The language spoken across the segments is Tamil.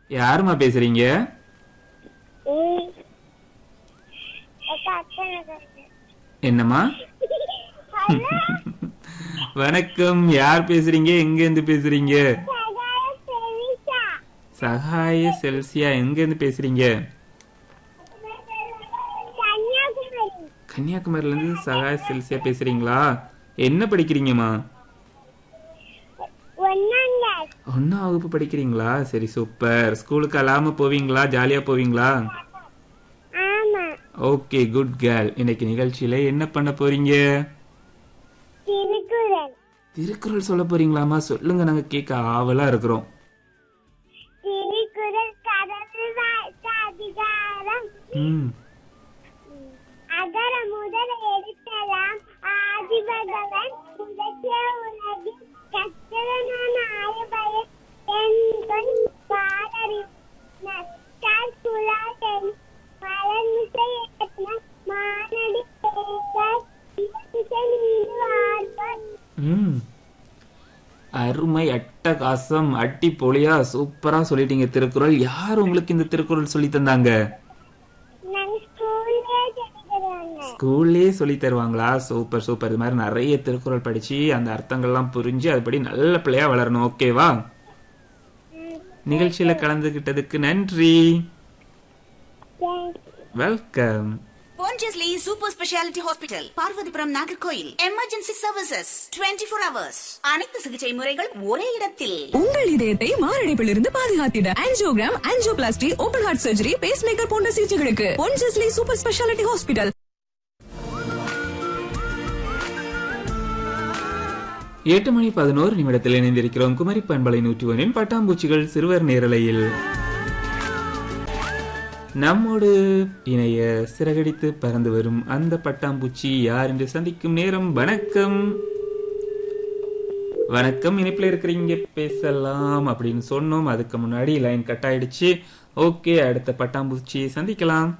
யாரும்மா பேசுறீங்க ம். அக்கா, அத்தனை பேரு. என்னம்மா ஹலோ, வணக்கம் யார் பேசுறீங்க எங்க இருந்து பேசுறீங்க சகாய செவிசா. சகாய செல்சியா எங்க இருந்து பேசுறீங்க கன்னியாகுமரி. கன்னியாகுமரியில இருந்து சகாய செல்சியா பேசுறீங்களா என்ன படிக்கிறீங்கம்மா ஒண்ணாம் class. ஒன்னாம் வகுப்பு படிக்கிறீங்களா சரி சூப்பர் ஸ்கூலுக்கு அலாம போவீங்களா ஜாலியா போவீங்களா ஆமா ஓகே குட் கேர்ள் இன்னைக்கு நிகழ்ச்சியில என்ன பண்ண போறீங்க திருக்குறள் திருக்குறள் சொல்ல போறீங்களாமா சொல்லுங்க நாங்க கேட்க ஆவலா இருக்கிறோம் திருக்குறள் கடவுள் வாழ்த்து அதிகாரம் ம் அகர முதல எழுத்தெல்லாம் ஆதிபகவன் முதற்கே உலகில் கற்றவனான ஆயபய என்பன் பாடறி நற்றால் குலால் மலர்மிசை ஏற்ற மானடி பேச இசை மீது வாழ்வர் ம் அருமை அட்டகாசம் அட்டி பொலியா சூப்பரா சொல்லிட்டீங்க திருக்குறள் யார் உங்களுக்கு இந்த திருக்குறள் சொல்லி தந்தாங்க நாங்க ஸ்கூல்லே சொல்லிக்கிறாங்க ஸ்கூல்லயே சொல்லி தருவாங்களா சூப்பர் சூப்பர் இது மாதிரி நிறைய திருக்குறள் படிச்சு அந்த அர்த்தங்கள்லாம் புரிஞ்சு அதுபடி நல்ல பிள்ளையா வளரணும் ஓகேவா நிகழ்ச்சியில கலந்துகிட்டதுக்கு நன்றி welcome Pondicherry super speciality hospital Parvathipuram Nagercoil emergency services 24 four hours அனைத்து சிகிச்சை முறைகள் ஒரே இடத்தில் உங்கள் இதயத்தை மாரடைப்பிலிருந்து பாதுகாத்திட angiogram angioplasty open heart surgery pacemaker போன்ற சிகிச்சைகளுக்கு பொன்ஜஸ்லி சூப்பர் ஸ்பெஷாலிட்டி ஹாஸ்பிட்டல் எட்டு மணி பதினோரு நிமிடத்தில் இணைந்திருக்கிறோம் குமரி பண்பலை நூற்றி ஒன்றின் பட்டாம்பூச்சிகள் சிறுவர் நேரலையில் நம்மோடு இணைய சிறகடித்து பறந்து வரும் அந்த பட்டாம்பூச்சி யார் என்று சந்திக்கும் நேரம் வணக்கம் வணக்கம் இணைப்பில் இருக்கிறீங்க பேசலாம் அப்படின்னு சொன்னோம் அதுக்கு முன்னாடி லைன் கட் ஆயிடுச்சு ஓகே அடுத்த பட்டாம்பூச்சி சந்திக்கலாம்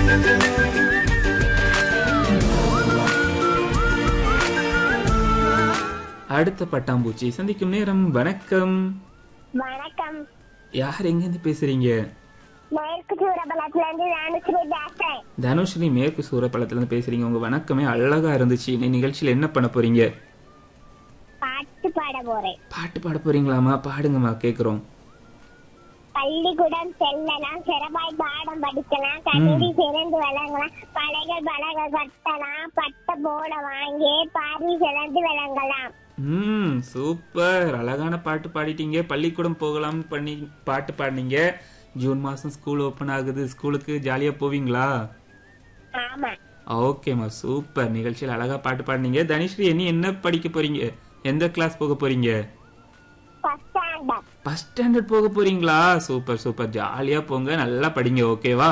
அடுத்த பட்டாம்பூச்சி சந்திக்கும் நேரம் வணக்கம் வணக்கம் யார் எங்கிருந்து பேசுறீங்க மேற்கு சூரபலத்துல இருந்து ராணுஸ்ரீ பேசுறேன் தனுஸ்ரீ மேற்கு சூரப்பள்ளத்துல இருந்து பேசுறீங்க உங்க வணக்கமே அழகா இருந்துச்சு இன்னைக்கு நிகழ்ச்சியில என்ன பண்ண போறீங்க பாட்டு பாட போறேன் பாட்டு பாட போறீங்களாமா பாடுங்கம்மா கேக்குறோம் பள்ளிக்கூடம் செல்லலாம் சிறப்பாய் பாடம் படிக்கலாம் கணினி சிறந்து விளங்கலாம் படைகள் பலக கட்டலாம் பட்ட போட வாங்கி பார்வை சிறந்து விளங்கலாம் ம் சூப்பர் அழகான பாட்டு பாடிட்டீங்க பள்ளிக்கூடம் போகலாம்னு பண்ணி பாட்டு பாடினீங்க ஜூன் மாசம் ஸ்கூல் ஓபன் ஆகுது ஸ்கூலுக்கு ஜாலியா போவீங்களா ஆமா ஓகேம்மா சூப்பர் நிகழ்ச்சியில் அழகா பாட்டு பாடினீங்க தனுஸ்ரீ இனி என்ன படிக்க போறீங்க எந்த கிளாஸ் போக போறீங்க ஃபர்ஸ்ட் ஸ்டாண்டர்ட் ஃபர்ஸ்ட் ஸ்டாண்டர்ட் போக போறீங்களா சூப்பர் சூப்பர் ஜாலியா போங்க நல்லா படிங்க ஓகேவா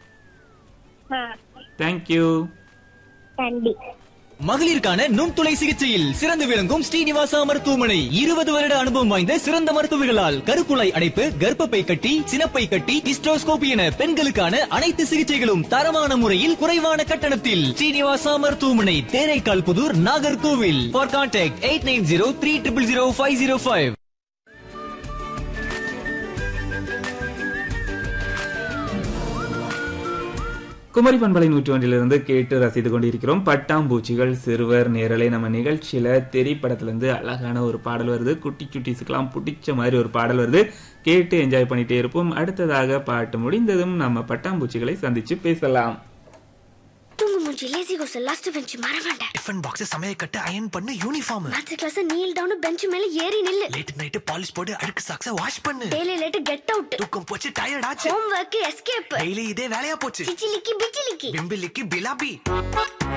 தேங்க்யூ நன்றி மகளிருக்கான நுண்துளை சிகிச்சையில் சிறந்து விளங்கும் ஸ்ரீனிவாசா மருத்துவமனை இருபது வருட அனுபவம் வாய்ந்த சிறந்த மருத்துவர்களால் கருக்குழாய் அடைப்பு கர்ப்பப்பை கட்டி சினப்பை கட்டி ஹிஸ்டோஸ்கோபி என பெண்களுக்கான அனைத்து சிகிச்சைகளும் தரமான முறையில் குறைவான கட்டணத்தில் ஸ்ரீனிவாசா மருத்துவமனை Theraikal Pudur Nagercoil for contact eight nine zero three triple zero five zero five Kumari பண்பலை நூற்றி ஒன்றிலிருந்து கேட்டு ரசித்து கொண்டிருக்கிறோம் பட்டாம்பூச்சிகள் சிறுவர் நேரலை நம்ம நிகழ்ச்சியில தெரி படத்துல இருந்து அழகான ஒரு பாடல் வருது குட்டி சுட்டிஸுக்கெல்லாம் பிடிச்ச மாதிரி ஒரு பாடல் வருது கேட்டு என்ஜாய் பண்ணிட்டே இருப்போம் அடுத்ததாக பாட்டு முடிந்ததும் நம்ம பட்டாம்பூச்சிகளை சந்திச்சு பேசலாம் தூங்கு மூஞ்சி லேசி கோஸ் லாஸ்ட் பெஞ்ச் மறவாண்ட டிஃபன் பாக்ஸ் சமையல் கட்டு அயன் பண்ணு uniform maths class kneel down bench மேல ஏறி நில்லு லேட் நைட் பாலிஷ் போட்டு அழுக்கு சாக்ஸ வாஷ் பண்ணு டெய்லி லேட் கெட் அவுட் தூக்கம் போச்சு டயர்ட் ஆச்சு ஹோம் ஒர்க் எஸ்கேப் டெய்லி இதே வேலையா போச்சு சிச்சிலிக்கி பிச்சிலிக்கி பிம்பிலிக்கு பிலாபி